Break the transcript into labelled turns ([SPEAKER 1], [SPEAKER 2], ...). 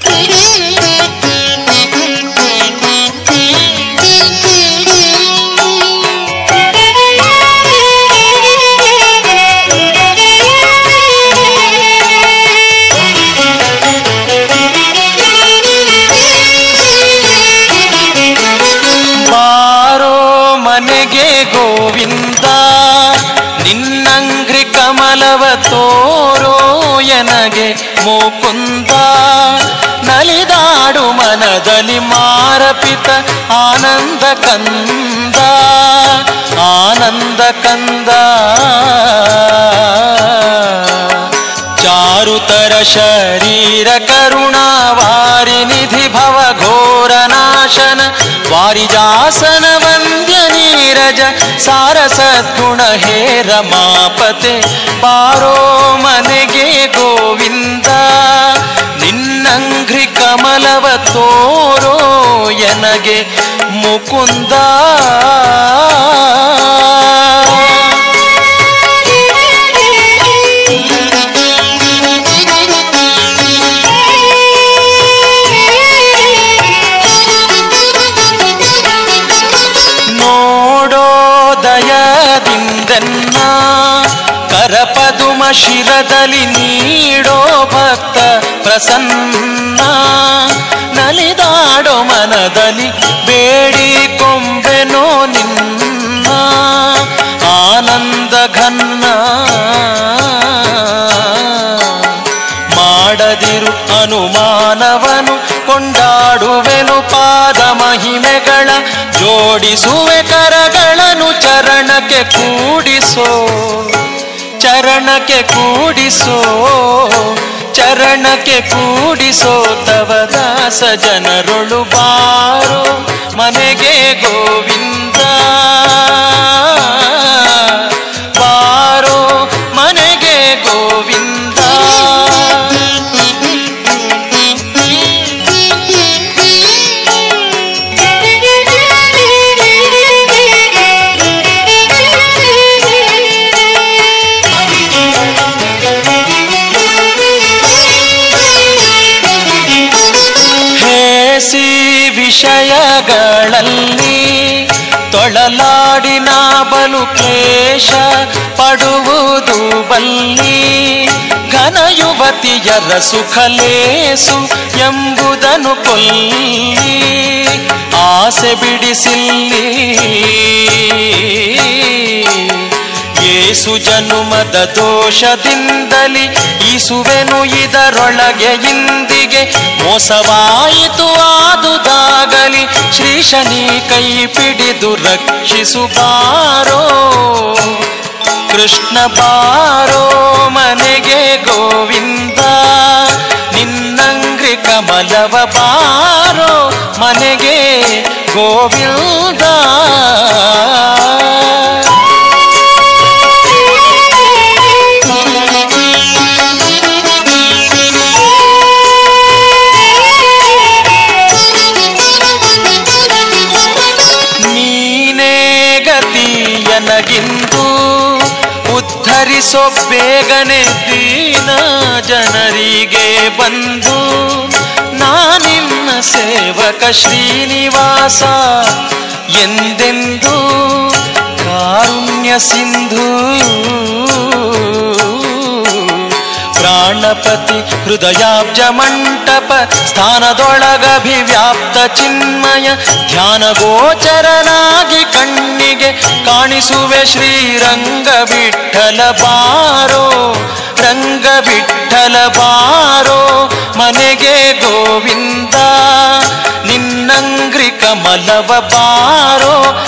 [SPEAKER 1] ಬಾರೋ ಮನೆಗೆ ಗೋವಿಂದ ನಿನ್ನಂಗ್ರಿ ಕಮಲವ ತೋರೋ ಎನಗೆ ಮುಕುಂದ ನಲಿದಾಡು ಮನದಲ್ಲಿ ಮಾರಪಿತ ಆನಂದ ಕಂದ ಆನಂದ ಕಂದ ಚಾರುತರ ಶರೀರ ಕರುಣಾವಾರಿ ನಿಧಿ ಭವ ಘೋರ ನಾಶನ ವಾರಿಜಾಸನ ವಂದ್ಯ ನೀರಜ ಸಾರ ಸದ್ಗುಣ ಹೇ ರಮಾಪತೆ ಬಾರೋ ಮನೆಗೆ ಗೋವಿಂದ ನಿನ್ನಂಘ್ರಿ ಕಮಲವ ತೋರೋ ಎನಗೆ ಮುಕುಂದ ನೋಡೋ ದಯದಿಂದನ್ನ ಕರಪದುಮ ಶಿರದಲ್ಲಿ ನೀಡೋ ಭಕ್ತ ಪ್ರಸನ್ನ ನಲಿದಾಡೋ ಮನದಲ್ಲಿ ಬೇಡಿ ಕೊಂಬೆನೋ ನಿನ್ನ ಆನಂದ ಘನ್ನ ಮಾಡದಿರು ಅನುಮಾನವನು ಕೊಂಡಾಡುವೆನು ಪಾದ ಮಹಿಮೆಗಳ ಜೋಡಿಸುವೆ ಕರಗಳನ್ನು ಚರಣಕ್ಕೆ ಕೂಡಿಸೋ ಚರಣಕ್ಕೆ ಕೂಡಿಸೋ ಚರಣಕ್ಕೆ ಕೂಡಿಸೋ ತವ ದಾಸ ಜನರೊಳು ಬಾರೋ ಮನೆಗೆ ಗೋವಿಂದ ಬಾರೋ ಮನೆಗೆ ಗೋವಿಂದ ಹೇಸಿ ವಿಷಯಗಳಲ್ಲಿ ತೊಳಲಾಡಿನ ಬಲು ಕ್ಲೇಶ ಪಡುವುದು ಬಲ್ಲಿ ಘನ ಯುವತಿಯರ ಸುಖಲೇಸು ಎಂಬುದನ್ನು ಕೊಲ್ಲಿ ಆಸೆ ಬಿಡಿಸಿಲ್ಲಿ ಏಸು ಜನುಮದ ದೋಷದಿಂದಲಿ ಈಸುವೆನು ಇದರೊಳಗೆ ಇಂದಿಗೆ ಮೋಸವಾಯಿತು ಆದುದಾಗಲಿ ಶ್ರೀ ಶನಿ ಕೈ ಪಿಡಿದು ರಕ್ಷಿಸು ಬಾರೋ ಕೃಷ್ಣ ಬಾರೋ ಮನೆಗೆ ಗೋವಿಂದ ನಿನ್ನಂಗ್ರಿ ಕಮಲವ ಬಾರೋ ಮನೆಗೆ ಗೋವಿಂದ ನೀನೇ ಗತಿಯನಗಿಂದು ಉದ್ಧರಿಸೋ ಬೇಗನೆ ದೀನ ಜನರಿಗೆ ಬಂದು ನಾನಿನ್ನ ಸೇವಕ ಶ್ರೀನಿವಾಸ ಎಂದೆಂದು ಕಾರುಣ್ಯ ಸಿಂಧು ಪ್ರಾಣಪತಿ ಹೃದಯಾಬ್ಜ ಮಂಟಪ ಸ್ಥಾನದೊಳಗಭಿವ್ಯಾಪ್ತ ಚಿನ್ಮಯ ಧ್ಯಾನ ಗೋಚರನಾಗಿ ಕಣ್ಣಿಗೆ ಕಾಣಿಸುವೆ ಶ್ರೀರಂಗ ವಿಠಲ ಬಾರೋ ರಂಗ ವಿಠಲ ಬಾರೋ ಮನೆಗೆ ಗೋವಿಂದ ನಿನ್ನಂಗ್ರಿ ಕಮಲವ ಬಾರೋ